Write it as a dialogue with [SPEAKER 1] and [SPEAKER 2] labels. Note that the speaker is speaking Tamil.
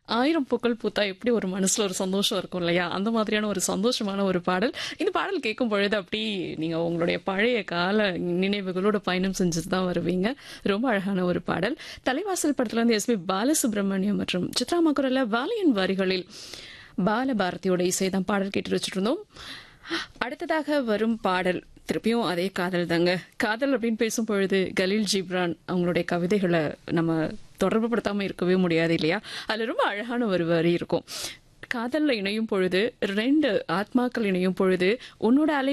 [SPEAKER 1] ஆயிரம் பூக்கள் பூத்தா எப்படி ஒரு மனசுல ஒரு சந்தோஷம் இருக்கும் இல்லையா அந்த மாதிரியான ஒரு சந்தோஷமான ஒரு பாடல் இந்த பாடல் கேட்கும் பொழுது அப்படி நீங்க உங்களுடைய பழைய கால நினைவுகளோட பயணம் செஞ்சுட்டு தான் வருவீங்க ரொம்ப அழகான ஒரு பாடல் தலைவாசல் படத்துல இருந்து எஸ்பி பாலசுப்ரமணியம் மற்றும் சித்ரா மகுரல்ல வாலியன் வரிகளில் பாலபாரதியோட இசை தான் பாடல் கேட்டு வச்சுட்டு இருந்தோம் அடுத்ததாக வரும் பாடல் திருப்பியும் அதே காதல் தாங்க காதல் அப்படின்னு பேசும் பொழுது கலீல் ஜிப்ரான் அவங்களுடைய கவிதைகளை நம்ம தொடர்பு படுத்தாம இருக்கவே முடியாது இல்லையா அதுல ரொம்ப அழகான ஒரு வரி இருக்கும் காதல்ல இணையும் பொழுது ரெண்டு ஆத்மாக்கள் இணையும் பொழுது உன்னோட அலை